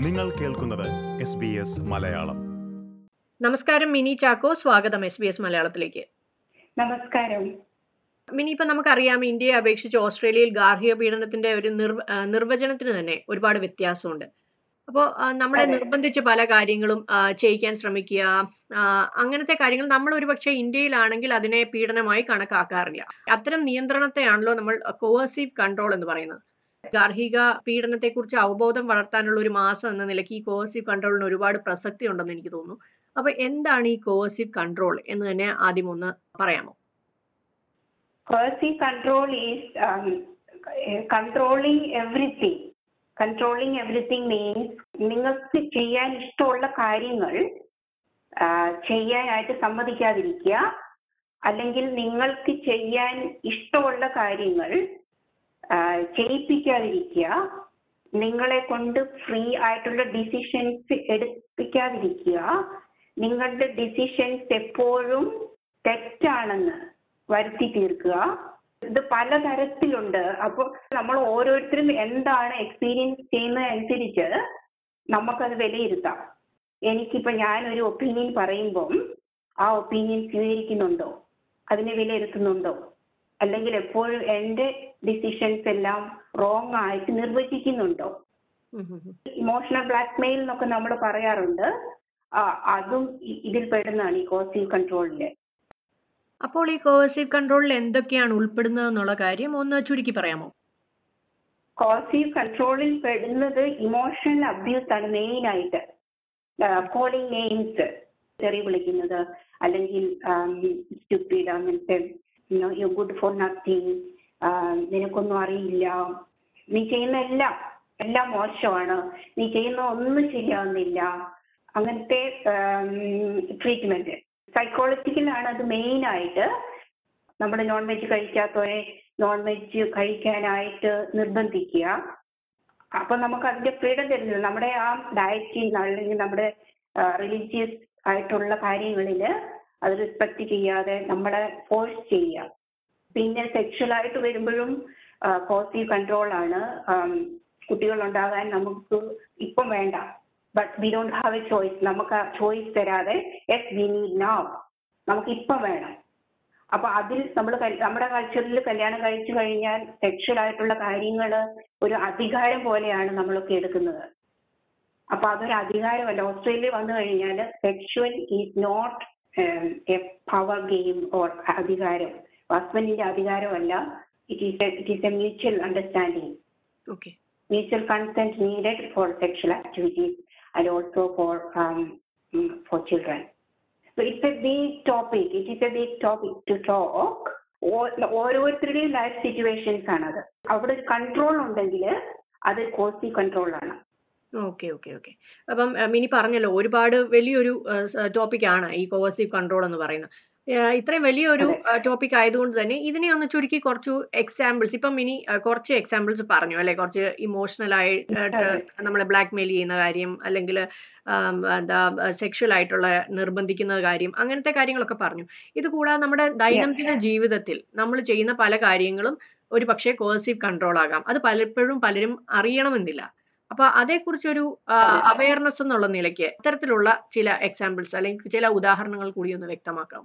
നിങ്ങൾ കേൾക്കുന്നത് S B S Malayalam നമസ്കാരം മിനി ചാക്കോ സ്വാഗതം എസ് ബി എസ് മലയാളത്തിലേക്ക് നമസ്കാരം മിനി ഇപ്പൊ നമുക്കറിയാം ഇന്ത്യയെ അപേക്ഷിച്ച് ഓസ്ട്രേലിയയിൽ ഗാർഹിക പീഡനത്തിന്റെ ഒരു നിർ ആ, നിർവചനത്തിന് തന്നെ ഒരുപാട് വ്യത്യാസമുണ്ട് അപ്പോൾ നമ്മളെ അതെ. നിർബന്ധിച്ച് പല കാര്യങ്ങളും ആ, ചെയ്യിക്കാൻ ശ്രമിക്കുക ആ, അങ്ങനത്തെ കാര്യങ്ങൾ നമ്മൾ ഒരുപക്ഷെ ഇന്ത്യയിലാണെങ്കിൽ അതിനെ പീഡനമായി കണക്കാക്കാറില്ല അത്തരം നിയന്ത്രണത്തെയാണല്ലോ നമ്മൾ കോവേഴ്സീവ് കൺട്രോൾ എന്ന് പറയുന്നത് ഗാർഹിക പീഡനത്തെക്കുറിച്ച് അവബോധം വളർത്താനുള്ള ഒരു മാസം എന്ന നിലയ്ക്ക് ഈ കോവേഴ്സീവ് കൺട്രോളിന് ഒരുപാട് പ്രസക്തി ഉണ്ടെന്ന് എനിക്ക് തോന്നുന്നു അപ്പൊ എന്താണ് ഈ കോവേഴ്സീവ് കൺട്രോൾ എന്ന് തന്നെ ആദ്യം ഒന്ന് പറയാമോ coercive control is um, controlling everything controlling everything means നിങ്ങൾക്ക് ചെയ്യാൻ ഇഷ്ടമുള്ള കാര്യങ്ങൾ ആ, ചെയ്യാനായിട്ട് സമ്മതിക്കാതിരിക്കുക അല്ലെങ്കിൽ നിങ്ങൾക്ക് ചെയ്യാൻ ഇഷ്ടമുള്ള കാര്യങ്ങൾ ആ, ചെയ്യിപ്പിക്കാതിരിക്കുക നിങ്ങളെ കൊണ്ട് ഫ്രീ ആയിട്ടുള്ള ഡിസിഷൻസ് എടുപ്പിക്കാതിരിക്കുക നിങ്ങളുടെ ഡിസിഷൻസ് എപ്പോഴും തെറ്റാണെന്ന് വരുത്തി തീർക്കുക ഇത് പലതരത്തിലുണ്ട് അപ്പോൾ നമ്മൾ ഓരോരുത്തരും എന്താണ് എക്സ്പീരിയൻസ് ചെയ്യുന്നത് അനുസരിച്ച് നമുക്കത് വിലയിരുത്താം എനിക്കിപ്പോ ഞാൻ ഒരു ഒപ്പീനിയൻ പറയുമ്പം ആ ഒപ്പീനിയൻ സ്വീകരിക്കുന്നുണ്ടോ അതിനെ വിലയിരുത്തുന്നുണ്ടോ അല്ലെങ്കിൽ എപ്പോഴും എൻ്റെ ഡിസിഷൻസ് എല്ലാം റോങ് ആയിട്ട് നിർവചിക്കുന്നുണ്ടോ ഉം ഉം ഉം. ഇമോഷണൽ ബ്ലാക്ക്മെയിൽ എന്നൊക്കെ നമ്മൾ പറയാറുണ്ട് ആ, അതും ഇ- ഇതിൽ പെടുന്നതാണ് ഈ കോസീവ് കൺട്രോളില് അപ്പോൾ ഈ കോവേഴ്സീവ് കൺട്രോളിൽ എന്തൊക്കെയാണ് ഉൾപ്പെടുന്നത് എന്നുള്ള കാര്യം ഒന്ന് ചുരുക്കി പറയാമോ കോസീവ് കൺട്രോളിൽ പെടുന്നത് ഇമോഷണൽ അബ്യൂസ് ആണ് മെയിൻ ആയിട്ട് കോളിംഗ് നെയിംസ് തെറി വിളിക്കുന്നത് അല്ലെങ്കിൽ സ്റ്റുപ്പിഡ് അങ്ങനത്തെ യു ഗുഡ് ഫോർ നത്തിങ് നിനക്കൊന്നും അറിയില്ല നീ ചെയ്യുന്ന എല്ലാം എല്ലാം മോശമാണ് നീ ചെയ്യുന്ന ഒന്നും ശരിയാവുന്നില്ല അങ്ങനത്തെ ട്രീറ്റ്മെന്റ് സൈക്കോളജിക്കലാണ് അത് മെയിൻ ആയിട്ട് നമ്മൾ നോൺ വെജ് കഴിക്കാത്തവരെ നോൺ വെജ് കഴിക്കാനായിട്ട് നിർബന്ധിക്കുക അപ്പൊ നമുക്ക് അതിന്റെ ഫ്രീഡം തരുന്നില്ല നമ്മുടെ ആ ഡയറ്റിൽ അല്ലെങ്കിൽ നമ്മുടെ റിലീജിയസ് ആയിട്ടുള്ള കാര്യങ്ങളിൽ അത് റെസ്പെക്ട് ചെയ്യാതെ നമ്മളെ ഫോഴ്സ് ചെയ്യുക പിന്നെ സെക്ഷൽ ആയിട്ട് വരുമ്പോഴും പോസിറ്റീവ് കൺട്രോൾ ആണ് കുട്ടികൾ ഉണ്ടാകാൻ നമുക്ക് ഇപ്പം വേണ്ട but we don't have a choice നമുക്ക് ആ ചോയ്സ് തരാതെ യെസ് വി നീഡ് നൗ നമുക്ക് ഇപ്പം വേണം അപ്പൊ അതിൽ നമ്മൾ നമ്മുടെ കൾച്ചറിൽ കല്യാണം കഴിച്ചു കഴിഞ്ഞാൽ സെക്ഷൽ ആയിട്ടുള്ള കാര്യങ്ങൾ ഒരു അധികാരം പോലെയാണ് നമ്മളൊക്കെ എടുക്കുന്നത് അപ്പൊ അതൊരു അധികാരമല്ല ഓസ്ട്രേലിയ വന്നു കഴിഞ്ഞാൽ sexual is not a power game or അധികാരം ഹസ്ബൻഡിന്റെ അധികാരമല്ല it is it is a mutual understanding okay mutual consent needed for sexual activities and also for um, mm, for children. So it's a big topic. It is a big topic to talk. ഓ- ഓരോരുത്തരുടെയും life situations ആണ് അത് അവിടെ ഒരു control ഉണ്ടെങ്കിൽ അത് coercive control ആണ് okay okay okay അപ്പം ആ, മിനി പറഞ്ഞല്ലോ ഒരുപാട് വലിയൊരു ടോപ്പിക്കാണ് ഈ കോവേഴ്സീവ് കൺട്രോൾ എന്ന് പറയുന്നത് ആ, ഇത്രയും വലിയൊരു ടോപ്പിക് ആയതുകൊണ്ട് തന്നെ ഇതിനെ ഒന്ന് ചുരുക്കി കുറച്ചു എക്സാമ്പിൾസ് ഇപ്പം മിനി ആ, കുറച്ച് എക്സാമ്പിൾസ് പറഞ്ഞു അല്ലെ കുറച്ച് ഇമോഷണൽ ആയിട്ട് അതെ. നമ്മളെ ബ്ലാക്ക് മെയിൽ ചെയ്യുന്ന കാര്യം അല്ലെങ്കിൽ എന്താ സെക്ഷൽ ആയിട്ടുള്ള നിർബന്ധിക്കുന്ന കാര്യം അങ്ങനത്തെ കാര്യങ്ങളൊക്കെ പറഞ്ഞു ഇത് കൂടാതെ നമ്മുടെ ദൈനംദിന ജീവിതത്തിൽ നമ്മൾ ചെയ്യുന്ന പല കാര്യങ്ങളും ഒരു പക്ഷേ കോഴ്സീവ് കൺട്രോൾ ആകാം അത് പലപ്പോഴും പലരും അറിയണമെന്നില്ല അപ്പൊ അതേക്കുറിച്ചൊരു അവയർനെസ് എന്നുള്ള നിലയ്ക്ക് ഇത്തരത്തിലുള്ള ചില എക്സാമ്പിൾസ് അല്ലെങ്കിൽ ചില ഉദാഹരണങ്ങൾ കൂടി ഒന്ന് വ്യക്തമാക്കാമോ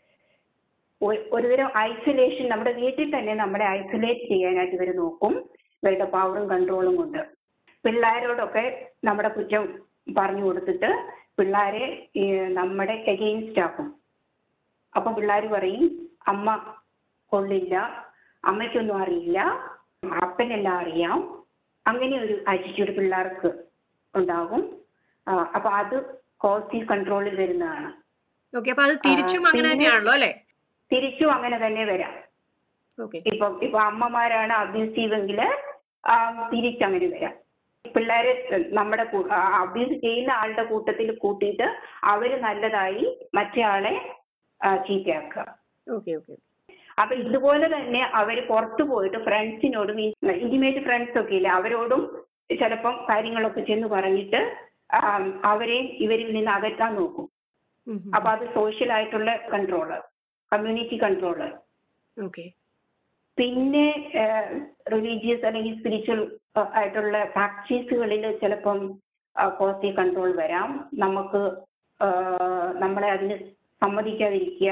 ഒ- ഒരുതരം ഐസൊലേഷൻ നമ്മുടെ വീട്ടിൽ തന്നെ നമ്മളെ ഐസൊലേറ്റ് ചെയ്യാനായിട്ട് ഇവർ നോക്കും ഇവരുടെ പവറും കൺട്രോളും കൊണ്ട് പിള്ളേരോടൊക്കെ നമ്മുടെ കുറ്റം പറഞ്ഞു കൊടുത്തിട്ട് പിള്ളേരെ ഈ, നമ്മുടെ എഗെയിൻസ്റ്റ് ആക്കും അപ്പൊ പിള്ളേർ പറയും അമ്മ കൊള്ളില്ല അമ്മയ്ക്കൊന്നും അറിയില്ല അപ്പനെല്ലാം അറിയാം അങ്ങനെ ഒരു ആറ്റിറ്റ്യൂഡ് പിള്ളേർക്ക് ഉണ്ടാകും ആ, അപ്പൊ അത് കോസീവ് കൺട്രോളിൽ വരുന്നതാണ് ഓക്കെ അപ്പൊ അത് തിരിച്ചും ആ, അങ്ങനെ പിന്നെ- തന്നെയാണല്ലോ അല്ലെ തിരിച്ചും അങ്ങനെ തന്നെ വരാം ഓക്കെ ഇപ്പം ഇപ്പൊ അമ്മമാരാണ് അബ്യൂസീവ് എങ്കിൽ തിരിച്ചങ്ങനെ വരാം പിള്ളേരെ നമ്മുടെ അബ്യൂസ് ചെയ്യുന്ന ആളുടെ കൂട്ടത്തിൽ കൂട്ടിയിട്ട് അവര് നല്ലതായി മറ്റേ ആളെ ആ, ചീത്തയാക്കുക ഓക്കെ ഓക്കെ അപ്പൊ ഇതുപോലെ തന്നെ അവര് പുറത്തു പോയിട്ട് ഫ്രണ്ട്സിനോടും ഇന്റിമേറ്റ് ഫ്രണ്ട്സ് ഒക്കെ ഇല്ല അവരോടും ചിലപ്പം കാര്യങ്ങളൊക്കെ ചെന്ന് പറഞ്ഞിട്ട് ആ, അവരെയും ഇവരിൽ നിന്ന് അകറ്റാൻ നോക്കും അപ്പൊ അത് സോഷ്യൽ ആയിട്ടുള്ള കൺട്രോള് കമ്മ്യൂണിറ്റി കൺട്രോള് ഓക്കെ പിന്നെ റിലീജിയസ് അല്ലെങ്കിൽ സ്പിരിച്വൽ ആയിട്ടുള്ള പ്രാക്ടീസുകളിൽ ചിലപ്പം പോസിറ്റീവ് കൺട്രോൾ വരാം നമുക്ക് ആ, നമ്മളെ അതിന് സമ്മതിക്കാതിരിക്കുക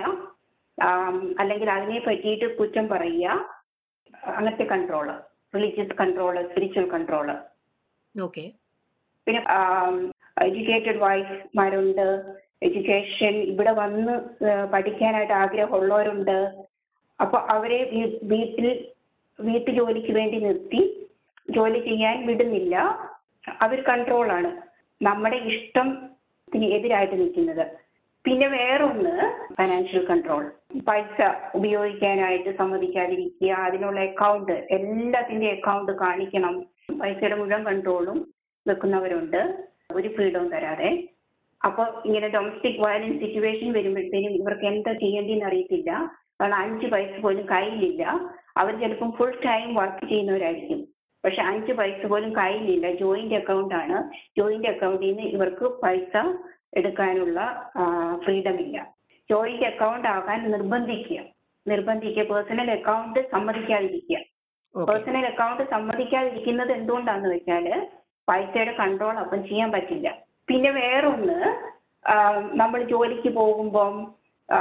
ആം, അല്ലെങ്കിൽ അതിനെ പറ്റിയിട്ട് കുറ്റം പറയുക അങ്ങനത്തെ control religious control spiritual control okay പിന്നെ എഡ്യൂക്കേറ്റഡ് വൈഫ്മാരുണ്ട് എഡ്യൂക്കേഷൻ ഇവിടെ വന്ന് ആ, പഠിക്കാനായിട്ട് ആഗ്രഹമുള്ളവരുണ്ട് അപ്പൊ അവരെ വീ- വീട്ടിൽ വീട്ടു ജോലിക്ക് വേണ്ടി നിർത്തി ജോലി ചെയ്യാൻ വിടുന്നില്ല അവർ കൺട്രോളാണ് നമ്മുടെ ഇഷ്ടത്തിന് എതിരായിട്ട് നിൽക്കുന്നത് പിന്നെ വേറൊന്ന് ഫൈനാൻഷ്യൽ കൺട്രോൾ പൈസ ഉപയോഗിക്കാനായിട്ട് സമ്മതിക്കാതിരിക്കുക അതിനുള്ള അക്കൗണ്ട് എല്ലാത്തിന്റെ അക്കൗണ്ട് കാണിക്കണം പൈസയുടെ മുഴുവൻ കൺട്രോളും വെക്കുന്നവരുണ്ട് ഒരു ഫ്രീഡവും തരാതെ അപ്പൊ ഇങ്ങനെ ഡൊമസ്റ്റിക് വയലൻസ് സിറ്റുവേഷൻ വരുമ്പോഴത്തേനും ഇവർക്ക് എന്താ ചെയ്യേണ്ടതെന്ന് അറിയത്തില്ല കാരണം അഞ്ച് പൈസ പോലും കയ്യിലില്ല അവർ ചിലപ്പം ഫുൾ ടൈം വർക്ക് ചെയ്യുന്നവരായിരിക്കും പക്ഷെ അഞ്ച് പൈസ പോലും കയ്യിലില്ല ജോയിന്റ് അക്കൗണ്ട് ആണ് ജോയിന്റ് അക്കൗണ്ടിൽ നിന്ന് ഇവർക്ക് പൈസ എടുക്കാനുള്ള ഫ്രീഡം ഇല്ല ജോയിന്റ് അക്കൗണ്ട് ആകാൻ നിർബന്ധിക്കുക നിർബന്ധിക്കുക പേഴ്സണൽ അക്കൗണ്ട് സമ്മതിക്കാതിരിക്കുക ഓക്കെ പേഴ്സണൽ അക്കൗണ്ട് സമ്മതിക്കാതിരിക്കുന്നത് എന്തുകൊണ്ടാന്ന് വെച്ചാല് പൈസയുടെ കൺട്രോൾ അപ്പം ചെയ്യാൻ പറ്റില്ല പിന്നെ വേറൊന്ന് നമ്മൾ ജോലിക്ക് പോകുമ്പം ആ,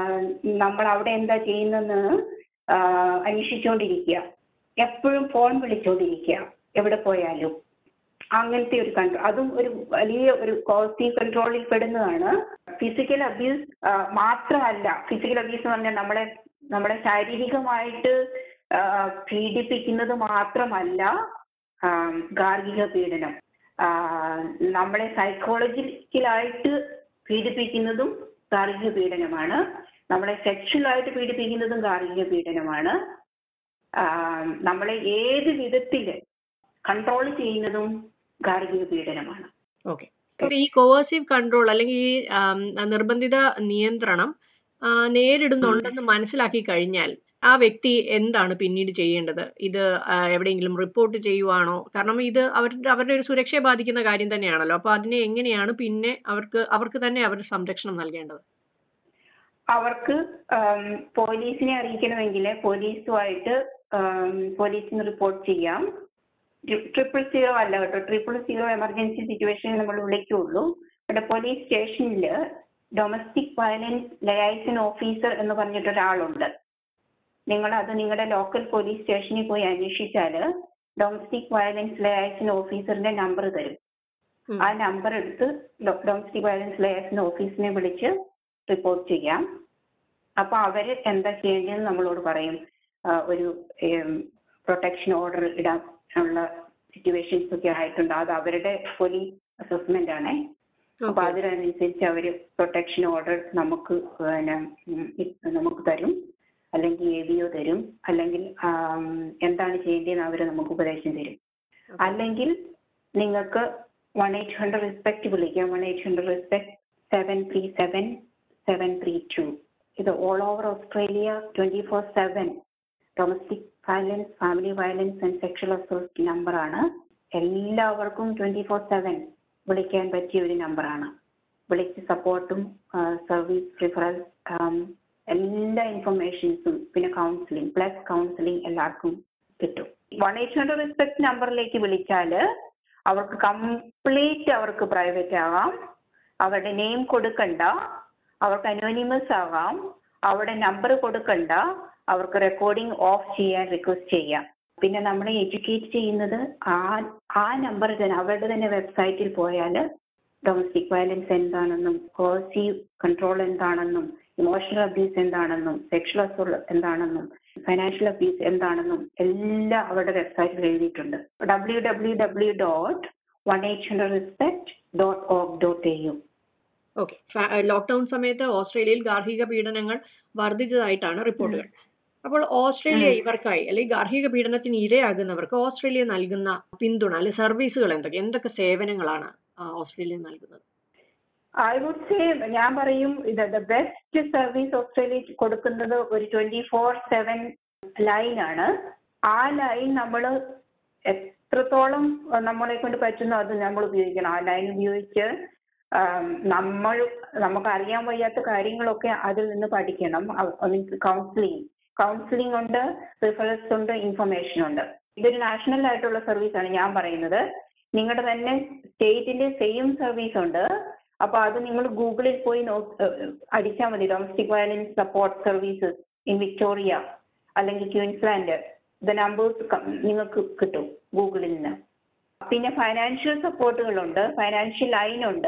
നമ്മൾ അവിടെ എന്താ ചെയ്യുന്നെന്ന് ആ, അന്വേഷിച്ചുകൊണ്ടിരിക്കുക എപ്പോഴും ഫോൺ വിളിച്ചുകൊണ്ടിരിക്കുക എവിടെ പോയാലും അങ്ങനത്തെ ഒരു കൺട്രോൾ അതും ഒരു വലിയ ഒരു പോസിറ്റീവ് കൺട്രോളിൽ പെടുന്നതാണ് ഫിസിക്കൽ അബ്യൂസ് മാത്രമല്ല ഫിസിക്കൽ അബ്യൂസ് എന്ന് പറഞ്ഞാൽ നമ്മളെ നമ്മളെ ശാരീരികമായിട്ട് ആ, പീഡിപ്പിക്കുന്നത് മാത്രമല്ല ആ, ഗാർഹിക പീഡനം ആ, നമ്മളെ സൈക്കോളജിക്കലായിട്ട് പീഡിപ്പിക്കുന്നതും ഗാർഹിക പീഡനമാണ് നമ്മളെ സെക്ഷുവലായിട്ട് പീഡിപ്പിക്കുന്നതും ഗാർഹിക പീഡനമാണ് ആ, നമ്മളെ ഏത് വിധത്തിൽ കൺട്രോൾ ചെയ്യുന്നതും ഗാർഹിക പീഡനമാണ് ഓക്കെ ഈ കോവേഴ്സീവ് കൺട്രോൾ അല്ലെങ്കിൽ ഈ ആം, നിർബന്ധിത നിയന്ത്രണം ആ, നേരിടുന്നുണ്ടെന്ന് മനസ്സിലാക്കി കഴിഞ്ഞാൽ ആ വ്യക്തി എന്താണ് പിന്നീട് ചെയ്യേണ്ടത് ഇത് ആ, എവിടെയെങ്കിലും റിപ്പോർട്ട് ചെയ്യുവാണോ കാരണം ഇത് അവരുടെ അവരുടെ ഒരു സുരക്ഷയെ ബാധിക്കുന്ന കാര്യം തന്നെയാണല്ലോ അപ്പൊ അതിനെ എങ്ങനെയാണ് പിന്നെ അവർക്ക് അവർക്ക് തന്നെ അവർ സംരക്ഷണം നൽകേണ്ടത് അവർക്ക് ആം, പോലീസിനെ അറിയിക്കണമെങ്കിൽ പോലീസുമായിട്ട് ആം, പോലീസിന് റിപ്പോർട്ട് ചെയ്യാം ട്രിപ്പിൾ സീറോ അല്ല കേട്ടോ ട്രിപ്പിൾ സീറോ എമർജൻസി സിറ്റുവേഷനിൽ നമ്മൾ വിളിക്കുള്ളൂ ഇവിടെ പോലീസ് സ്റ്റേഷനിൽ ഡൊമസ്റ്റിക് വയലൻസ് ലയൈസൻ ഓഫീസർ എന്ന് പറഞ്ഞിട്ട് ഒരാളുണ്ട് നിങ്ങൾ അത് നിങ്ങളുടെ ലോക്കൽ പോലീസ് സ്റ്റേഷനിൽ പോയി അന്വേഷിച്ചാൽ ഡൊമസ്റ്റിക് വയലൻസ് ലയൈസൻ ഓഫീസറിന്റെ നമ്പർ തരും ഉം. ആ നമ്പർ എടുത്ത് ഡൊമസ്റ്റിക് വയലൻസ് ലയൈസൻ ഓഫീസിനെ വിളിച്ച് റിപ്പോർട്ട് ചെയ്യാം അപ്പൊ അവര് എന്താ ചെയ്യേണ്ടതെന്ന് നമ്മളോട് പറയും ആ, ഒരു പ്രൊട്ടക്ഷൻ ഓർഡർ ഇടാനുള്ള സിറ്റുവേഷൻസ് ഒക്കെ ആയിട്ടുണ്ട് അത് അവരുടെ പോലീസ് അസസ്മെന്റ് ആണ് അപ്പൊ Okay. അതിനനുസരിച്ച് അവര് പ്രൊട്ടക്ഷൻ ഓർഡർ നമുക്ക് പിന്നെ ഉം, ഇത് നമുക്ക് തരും അല്ലെങ്കിൽ എ ബി ഒ തരും അല്ലെങ്കിൽ ആം, എന്താണ് ചെയ്യേണ്ടതെന്ന് അവര് നമുക്ക് ഉപദേശം തരും Okay. അല്ലെങ്കിൽ നിങ്ങൾക്ക് വൺ എയ്റ്റ് ഹൺഡ്രഡ് റെസ്പെക്ട് വിളിക്കാം one eight hundred respect seven three seven seven three two ഇത് all over Australia twenty four seven domestic violence family violence and sexual assault നമ്പറാണ് എല്ലാവർക്കും ട്വന്റി ഫോർ സെവൻ വിളിക്കാൻ പറ്റിയ ഒരു നമ്പറാണ് വിളിച്ച് സപ്പോർട്ടും സർവീസ് റിഫറൽ എല്ലാ ഇൻഫർമേഷൻസും പിന്നെ കൗൺസിലിംഗ് പ്ലസ് കൗൺസിലിംഗ് എല്ലാവർക്കും കിട്ടും വൺ എയ്റ്റ് ഹൺഡ്രഡ് റെസ്പെക്ട് നമ്പറിലേക്ക് വിളിച്ചാൽ അവർക്ക് കംപ്ലീറ്റ് അവർക്ക് പ്രൈവറ്റ് ആകാം അവരുടെ നെയിം കൊടുക്കണ്ട അവർക്ക് അനോണിമസ് ആകാം അവരുടെ നമ്പർ കൊടുക്കണ്ട അവർക്ക് റെക്കോർഡിംഗ് ഓഫ് ചെയ്യാൻ റിക്വസ്റ്റ് ചെയ്യാം പിന്നെ നമ്മളെ എഡ്യൂക്കേറ്റ് ചെയ്യുന്നത് ആ ആ നമ്പർ തന്നെ അവരുടെ തന്നെ വെബ്സൈറ്റിൽ പോയാൽ ഡൊമസ്റ്റിക് വയലൻസ് എന്താണെന്നും കോസീവ് കൺട്രോൾ എന്താണെന്നും ഇമോഷണൽ അബ്യൂസ് എന്താണെന്നും സെക്ഷൽ അസോൾട്ട് എന്താണെന്നും ഫൈനാൻഷ്യൽ അബ്യൂസ് എന്താണെന്നും എല്ലാം അവരുടെ വെബ്സൈറ്റിൽ എഴുതിയിട്ടുണ്ട് W W W dot one eight hundred respect dot of dot A U okay lockdown സമയത്ത് ഓസ്ട്രേലിയയിൽ ഗാർഹിക പീഡനങ്ങൾ വർദ്ധിച്ചതായിട്ടാണ് റിപ്പോർട്ടുകൾ അപ്പോൾ ഓസ്ട്രേലിയ ഉം. ഇവർക്കായി അല്ലെങ്കിൽ ഗാർഹിക പീഡനത്തിന് ഇരയാകുന്നവർക്ക് ഓസ്ട്രേലിയ നൽകുന്ന പിന്തുണ അല്ലെങ്കിൽ സർവീസുകൾ എന്തൊക്കെ എന്തൊക്കെ സേവനങ്ങളാണ് ആ, ഓസ്ട്രേലിയ നൽകുന്നത് ഐ വുഡ് സേ ഞാൻ പറയും ഇത് ദ ബെസ്റ്റ് സർവീസ് ഓസ്ട്രേലിയ കൊടുക്കുന്നത് ഒരു ട്വന്റി ഫോർ സെവൻ ലൈൻ ആണ് ആ ലൈൻ നമ്മൾ എത്രത്തോളം നമ്മളെ കൊണ്ട് പറ്റുന്നോ അത് നമ്മൾ ഉപയോഗിക്കണം ആ ലൈൻ ഉപയോഗിച്ച് ആം, നമ്മൾ നമുക്ക് അറിയാൻ വയ്യാത്ത കാര്യങ്ങളൊക്കെ അതിൽ നിന്ന് പഠിക്കണം മീൻസ് കൗൺസിലിംഗ് കൗൺസിലിംഗ് ഉണ്ട് റിഫറൻസ് ഉണ്ട് ഇൻഫർമേഷൻ ഉണ്ട് ഇതൊരു നാഷണൽ ആയിട്ടുള്ള സർവീസ് ആണ് ഞാൻ പറയുന്നത് നിങ്ങളുടെ തന്നെ സ്റ്റേറ്റിന്റെ സെയിം സർവീസ് ഉണ്ട് അപ്പൊ അത് നിങ്ങൾ ഗൂഗിളിൽ പോയി നോ അടിച്ചാൽ മതി domestic violence support services in Victoria അല്ലെങ്കിൽ ക്യൂൻസ്ലാൻഡ് ദ നമ്പേഴ്സ് നിങ്ങൾക്ക് കിട്ടും ഗൂഗിളിൽ നിന്ന് പിന്നെ ഫൈനാൻഷ്യൽ സപ്പോർട്ടുകളുണ്ട് ഫൈനാൻഷ്യൽ ലൈൻ ഉണ്ട്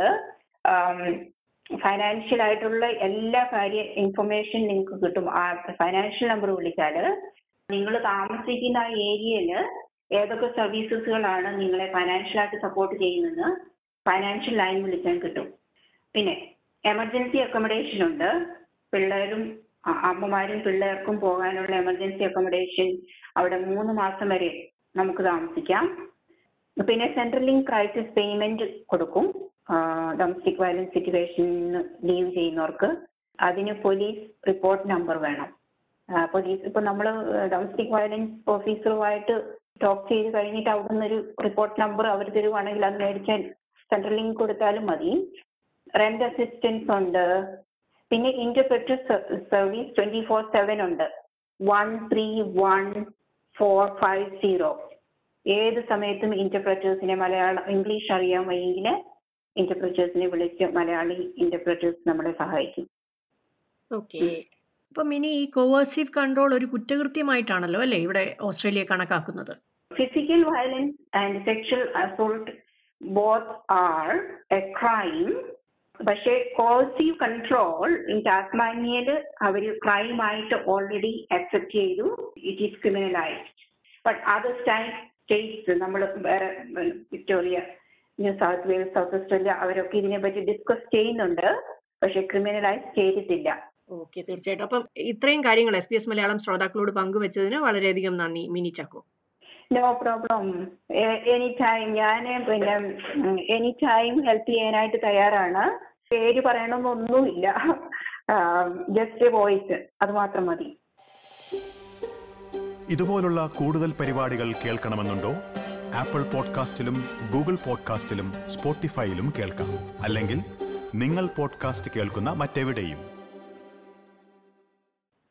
ഫൈനാൻഷ്യൽ ആയിട്ടുള്ള എല്ലാ കാര്യ ഇൻഫർമേഷൻ നിങ്ങൾക്ക് കിട്ടും ആ ഫൈനാൻഷ്യൽ നമ്പർ വിളിച്ചാൽ നിങ്ങൾ താമസിക്കുന്ന ആ ഏരിയയിൽ ഏതൊക്കെ സർവീസസുകളാണ് നിങ്ങളെ ഫൈനാൻഷ്യൽ ആയിട്ട് സപ്പോർട്ട് ചെയ്യുന്നത് ഫൈനാൻഷ്യൽ ലൈൻ വിളിച്ചാൽ കിട്ടും പിന്നെ എമർജൻസി അക്കോമഡേഷൻ ഉണ്ട് പിള്ളേരും അ- അമ്മമാരും പിള്ളേർക്കും പോകാനുള്ള എമർജൻസി അക്കോമഡേഷൻ അവിടെ മൂന്ന് മാസം വരെ നമുക്ക് താമസിക്കാം പിന്നെ സെൻട്രൽ ലിങ്ക് ക്രൈസിസ് പേയ്മെന്റ് കൊടുക്കും ഡൊമസ്റ്റിക് വയലൻസ് സിറ്റുവേഷനിൽ ലീവ് ചെയ്യുന്നവർക്ക് അതിന് പോലീസ് റിപ്പോർട്ട് നമ്പർ വേണം പോലീസ് ഇപ്പൊ നമ്മൾ ഡൊമസ്റ്റിക് വയലൻസ് ഓഫീസറുമായിട്ട് ടോക്ക് ചെയ്ത് കഴിഞ്ഞിട്ട് അവിടെ നിന്നൊരു റിപ്പോർട്ട് നമ്പർ അവർ തരുവാണെങ്കിൽ അത് മേടിച്ചാൽ സെൻട്രൽ ലിങ്ക് കൊടുത്താലും മതി റെന്റ് അസിസ്റ്റൻസ് ഉണ്ട് പിന്നെ interpreter service twenty four seven ഉണ്ട് one three one four five zero ഏത് സമയത്തും ഇന്റർപ്രറ്റേഴ്സിനെ മലയാളം ഇംഗ്ലീഷ് അറിയാൻ വയ്യെങ്കിൽ ഇന്റർപ്രറ്റേഴ്സിനെ വിളിച്ച് മലയാളി ഇന്റർപ്രറ്റേഴ്സ് നമ്മളെ സഹായിക്കും ഓക്കെ അപ്പം ഇനി ഈ കോവേഴ്സീവ് കൺട്രോൾ ഒരു കുറ്റകൃത്യമായിട്ടാണല്ലോ അല്ലേ ഇവിടെ ഓസ്ട്രേലിയ കണക്കാക്കുന്നത് physical violence and sexual assault both are a crime പക്ഷേ കോഴ്സീവ് കൺട്രോൾ ഇൻ ടാസ്മാനിയയിൽ അവർ ക്രൈം ആയിട്ട് ഓൾറെഡി അക്സെപ്റ്റ് ചെയ്തു it is criminalised but other states നമ്മൾ വേറെ Victoria New South Wales South Australia അവരൊക്കെ ഇതിനെപ്പറ്റി ഡിസ്കസ് ചെയ്യുന്നുണ്ട് പക്ഷെ ക്രിമിനലൈസ് ചെയ്തിട്ടില്ല ഓക്കെ തീർച്ചയായിട്ടും അപ്പം ഇത്രയും കാര്യങ്ങൾ എസ് പി എസ് മലയാളം ശ്രോതാക്കളോട് പങ്കുവച്ചതിന് വളരെയധികം നന്ദി Mini Chacko no problem any time ഞാൻ പിന്നെ എനി ടൈം ഹെൽപ്പ് ചെയ്യാനായിട്ട് തയ്യാറാണ് പേര് പറയണമെന്നൊന്നുമില്ല ജസ്റ്റ് വോയിസ് അത് മാത്രം മതി ഇതുപോലുള്ള കൂടുതൽ പരിപാടികൾ കേൾക്കണമെന്നുണ്ടോ ആപ്പിൾ പോഡ്കാസ്റ്റിലും ഗൂഗിൾ പോഡ്കാസ്റ്റിലും സ്പോട്ടിഫൈയിലും കേൾക്കാം അല്ലെങ്കിൽ നിങ്ങൾ പോഡ്കാസ്റ്റ് കേൾക്കുന്ന മറ്റെവിടെയും